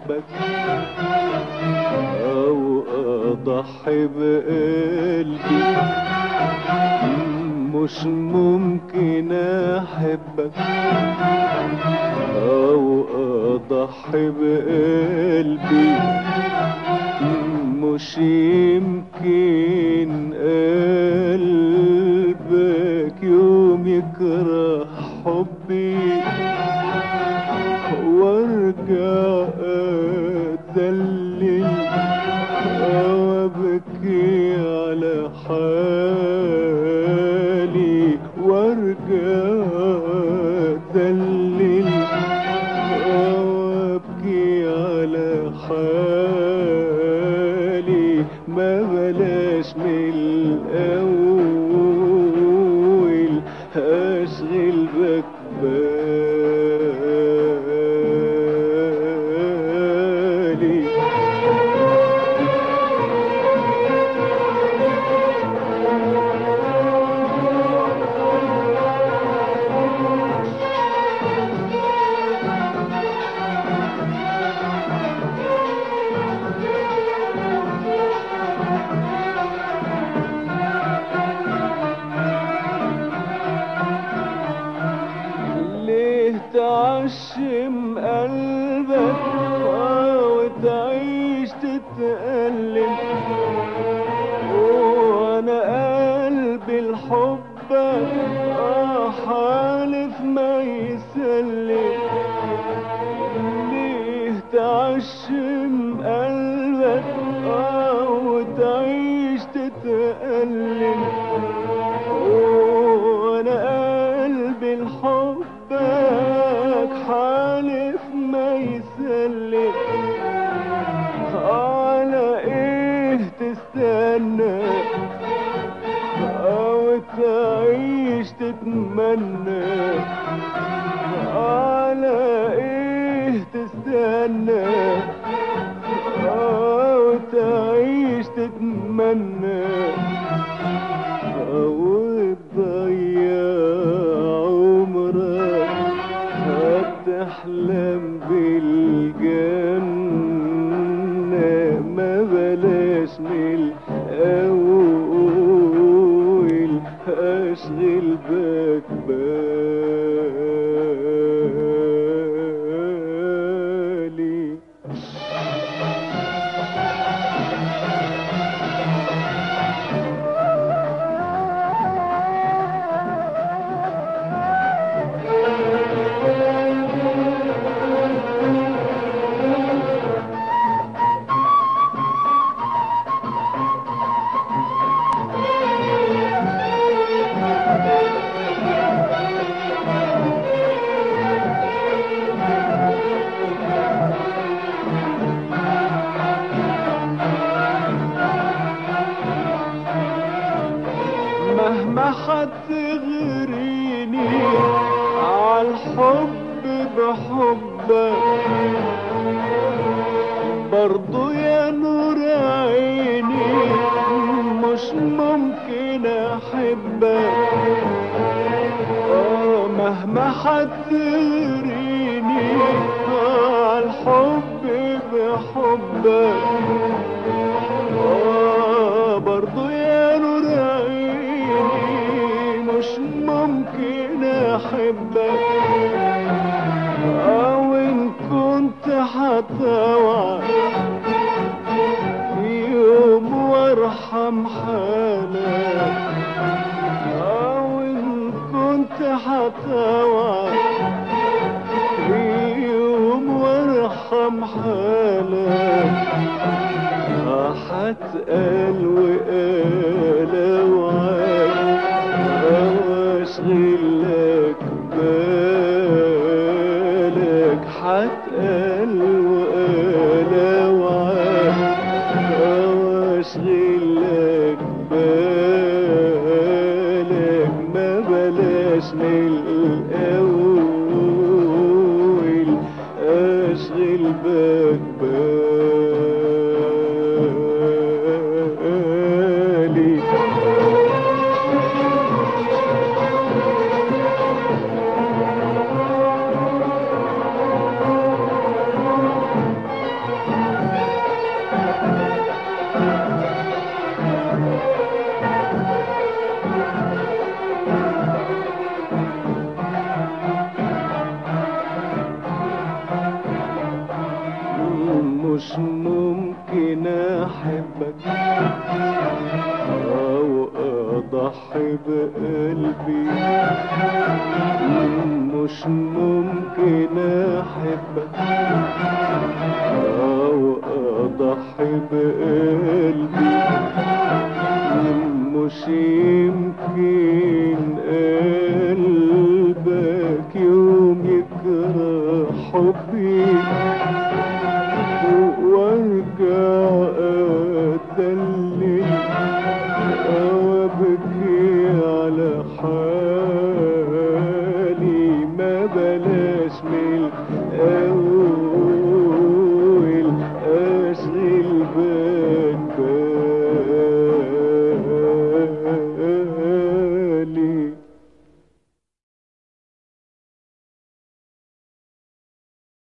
احبك او اضحي بقلبي مش ممكن احبك او اضحي بقلبي مش يمكن قلبك يوم يكره حبي وارجع اتذلل وابكي على حالي وارجع اتذلل وابكي على حالي ما بلاش من الاول اشغل بك بالي ليه تعشم قلبك آه وتعيش تتألم وانا قلبي لحبك اه حالف ما يسلم ليه تعشم قلبك اه وتعيش تتألم وانا قلبي لحبك حالف ما يسلم على ايه تستنى او تعيش تتمنى على ايه تستنى او تعيش تتمنى او تضيع عمرك هتحلم بالجنة ما بلاش من الأول أشغل بك بالي مهما حتغريني عالحب بحبك برضو يا نور عيني مش ممكن احبك آه مهما حتغريني عالحب بحبك آه برضو يا نور عيني مش ممكن احبك او ان كنت هتوعى في يوم وارحم حالك او ان كنت هتوعى في يوم وارحم حالك هتقال وقال وعاك او اشغل لك بالك هتقال وقال وعاك او اشغل لك بالك ما بلاش من الاول اشغل بك بالي اضحي بقلبي مش ممكن احبك او اضحي بقلبي مش